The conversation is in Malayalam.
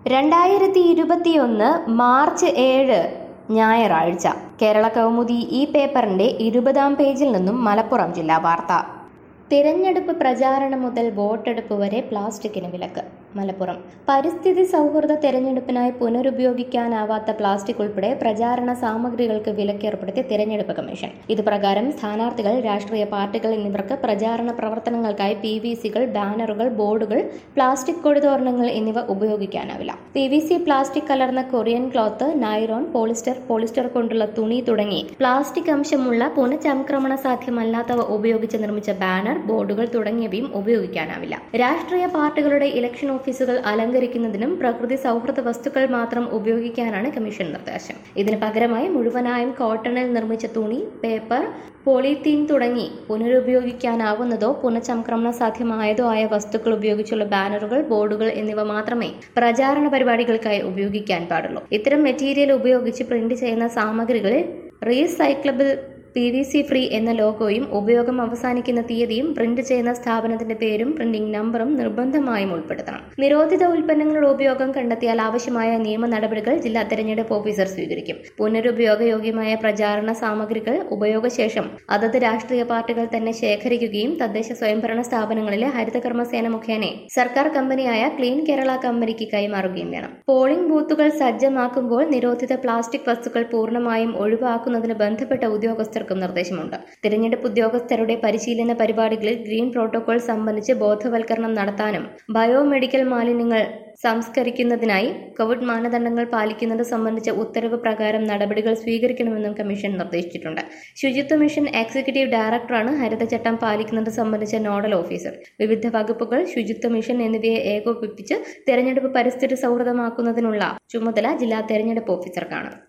രണ്ടായിരത്തി ഇരുപത്തിയൊന്ന് മാർച്ച് ഏഴ് ഞായറാഴ്ച കേരള കൗമുദി ഈ പേപ്പറിന്റെ ഇരുപതാം പേജിൽ നിന്നും മലപ്പുറം ജില്ലാ വാർത്ത തിരഞ്ഞെടുപ്പ് പ്രചാരണം മുതൽ വോട്ടെടുപ്പ് വരെ പ്ലാസ്റ്റിക്കിന് വിലക്ക് മലപ്പുറം പരിസ്ഥിതി സൗഹൃദ തെരഞ്ഞെടുപ്പിനായി പുനരുപയോഗിക്കാനാവാത്ത പ്ലാസ്റ്റിക് ഉൾപ്പെടെ പ്രചാരണ സാമഗ്രികൾക്ക് വിലക്കേർപ്പെടുത്തി തിരഞ്ഞെടുപ്പ് കമ്മീഷൻ ഇത് പ്രകാരം സ്ഥാനാർത്ഥികൾ രാഷ്ട്രീയ പാർട്ടികൾ എന്നിവർക്ക് പ്രചാരണ പ്രവർത്തനങ്ങൾക്കായി പി വി സികൾ ബാനറുകൾ ബോർഡുകൾ പ്ലാസ്റ്റിക് കൊടിതോരണങ്ങൾ എന്നിവ ഉപയോഗിക്കാനാവില്ല പി വി സി പ്ലാസ്റ്റിക് കലർന്ന Korean cloth nylon polyester polyester കൊണ്ടുള്ള തുണി തുടങ്ങി പ്ലാസ്റ്റിക് അംശമുള്ള പുനഃചംക്രമണ സാധ്യമല്ലാത്തവ ഉപയോഗിച്ച് നിർമ്മിച്ച ബാനർ ബോർഡുകൾ തുടങ്ങിയവയും ഉപയോഗിക്കാനാവില്ല രാഷ്ട്രീയ പാർട്ടികളുടെ ഇലക്ഷൻ ഓഫീസുകൾ അലങ്കരിക്കുന്നതിനും പ്രകൃതി സൗഹൃദ വസ്തുക്കൾ മാത്രം ഉപയോഗിക്കാനാണ് കമ്മീഷൻ നിർദ്ദേശം ഇതിന് പകരമായി മുഴുവനായും കോട്ടണിൽ നിർമ്മിച്ച തുണി പേപ്പർ പോളിത്തീൻ തുടങ്ങി പുനരുപയോഗിക്കാനാവുന്നതോ പുനഃചംക്രമണ സാധ്യമായതോ ആയ വസ്തുക്കൾ ഉപയോഗിച്ചുള്ള ബാനറുകൾ ബോർഡുകൾ എന്നിവ മാത്രമേ പ്രചാരണ പരിപാടികൾക്കായി ഉപയോഗിക്കാൻ പാടുള്ളൂ ഇത്തരം മെറ്റീരിയൽ ഉപയോഗിച്ച് പ്രിന്റ് ചെയ്യുന്ന സാമഗ്രികളിൽ recyclable P V C free എന്ന ലോഗോയും ഉപയോഗം അവസാനിക്കുന്ന തീയതിയും പ്രിന്റ് ചെയ്യുന്ന സ്ഥാപനത്തിന്റെ പേരും പ്രിന്റിംഗ് നമ്പറും നിർബന്ധമായും ഉൾപ്പെടുത്തണം നിരോധിത ഉൽപ്പന്നങ്ങളുടെ ഉപയോഗം കണ്ടെത്തിയാൽ ആവശ്യമായ നിയമ നടപടികൾ ജില്ലാ തെരഞ്ഞെടുപ്പ് ഓഫീസർ സ്വീകരിക്കും പുനരുപയോഗയോഗ്യമായ പ്രചാരണ സാമഗ്രികൾ ഉപയോഗശേഷം അതത് രാഷ്ട്രീയ പാർട്ടികൾ തന്നെ ശേഖരിക്കുകയും തദ്ദേശ സ്വയംഭരണ സ്ഥാപനങ്ങളിലെ ഹരിതകർമ്മസേന മുഖേന സർക്കാർ കമ്പനിയായ ക്ലീൻ കേരള കമ്പനിക്ക് കൈമാറുകയും വേണം പോളിംഗ് ബൂത്തുകൾ സജ്ജമാക്കുമ്പോൾ നിരോധിത പ്ലാസ്റ്റിക് വസ്തുക്കൾ പൂർണ്ണമായും ഒഴിവാക്കുന്നതിന് ബന്ധപ്പെട്ട ഉദ്യോഗസ്ഥർക്കും നിർദ്ദേശമുണ്ട് തിരഞ്ഞെടുപ്പ് ഉദ്യോഗസ്ഥരുടെ പരിശീലന പരിപാടികളിൽ ഗ്രീൻ പ്രോട്ടോകോൾ സംബന്ധിച്ച് ബോധവൽക്കരണം നടത്താനും ബയോമെഡിക്കൽ മാലിന്യങ്ങൾ സംസ്കരിക്കുന്നതിനായി കോവിഡ് മാനദണ്ഡങ്ങൾ പാലിക്കുന്നത് സംബന്ധിച്ച ഉത്തരവ് പ്രകാരം നടപടികൾ സ്വീകരിക്കണമെന്നും കമ്മീഷൻ നിർദ്ദേശിച്ചിട്ടുണ്ട് ശുചിത്വ മിഷൻ എക്സിക്യൂട്ടീവ് ഡയറക്ടറാണ് ഹരിതചട്ടം പാലിക്കുന്നത് സംബന്ധിച്ച നോഡൽ ഓഫീസർ വിവിധ വകുപ്പുകൾ ശുചിത്വ മിഷൻ എന്നിവയെ ഏകോപിപ്പിച്ച് തെരഞ്ഞെടുപ്പ് പരിസ്ഥിതി സൗഹൃദമാക്കുന്നതിനുള്ള ചുമതല ജില്ലാ തെരഞ്ഞെടുപ്പ് ഓഫീസർക്കാണ്